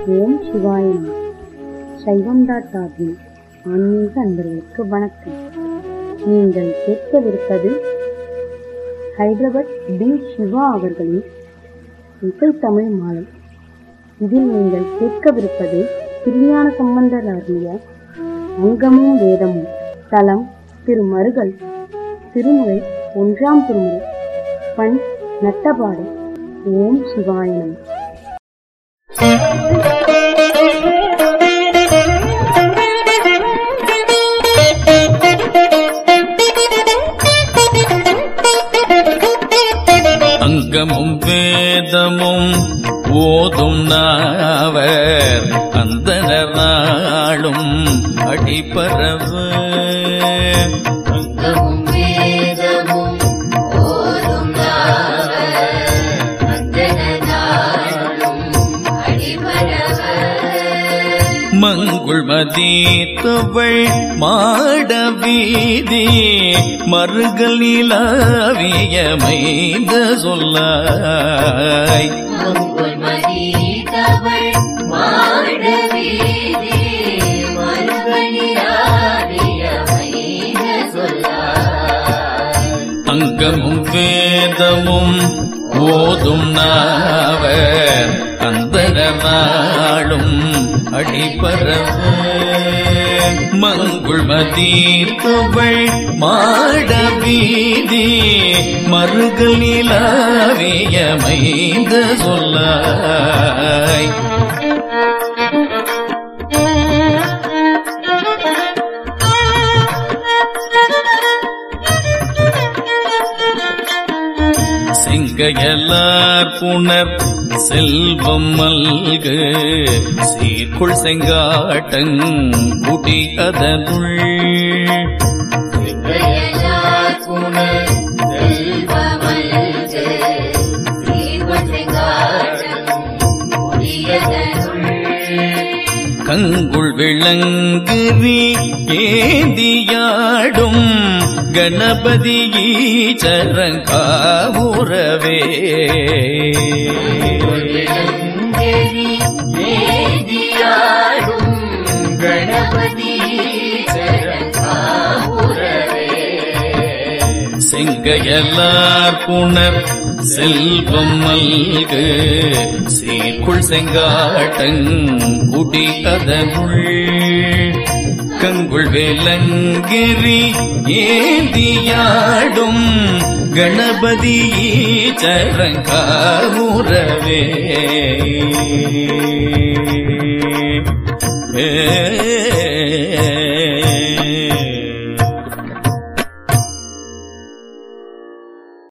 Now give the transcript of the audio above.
ஓம் சிவாய நம சைவம் டாட் ஆர்கின் ஆன்மீக அன்பர்களுக்கு வணக்கம் நீங்கள் கேட்கவிருப்பது ஹைதராபாத் டி சிவா அவர்களின் இசை தமிழ் மாலை இதில் நீங்கள் கேட்கவிருப்பது திருஞான சம்பந்தர் அருளிய அங்கமும் வேதமும் தலம் திருமருகல் திருமுறை ஒன்றாம் திருமுறை பண் நட்டபாடு ஓம் சிவாய நம அங்கமும் வேதமும் ஓதும் நாவர் அந்தனர் நாளும் அடிபரவ அங்கமும் வேதமும் ஓதும் நாவர் அந்தணனாளும் அடிபரவ மங்குள் மதீத்தவள் மாட வீதி மறுகள் நிலாவிய மைந்த சொல்லாய் மங்குள் மதீதவள் மாட வீதி மறுபணியாடிய மைந்த சொல்லாய் அங்கமும் வேதமும் ஓதும் நாவர் அந்தர நாளும் அடிபரவ மங்குள் மதீர்த்தவள் மாட வீதி மறுகள் நிலாவிய மைந்த சொல்லாய் செங்கையலார் புனர் செல்வம் மல்கு சீர்குள் செங்காட்டங் குடி அதனுள் செங்கையலார் புனல் செல்வமல்கு சீர்வசெங்காட்டம் முடியதனுள் கங்குள் விளங்குறி ஏந்தியாடும் கணபதி ஈச்சரங்காவுறவே விளங்கெரி வேதியாடும் கணபதி சரணாபுரவே செங்கையல்லார் புனர் செல்வம் மல்கு சீர்குள் செங்காட்டங் குடி அதனுள் கங்குள் வேலங்கிரி ஏந்தியாடும் கணபதி ஈச்சரங்காவுறவே ஏ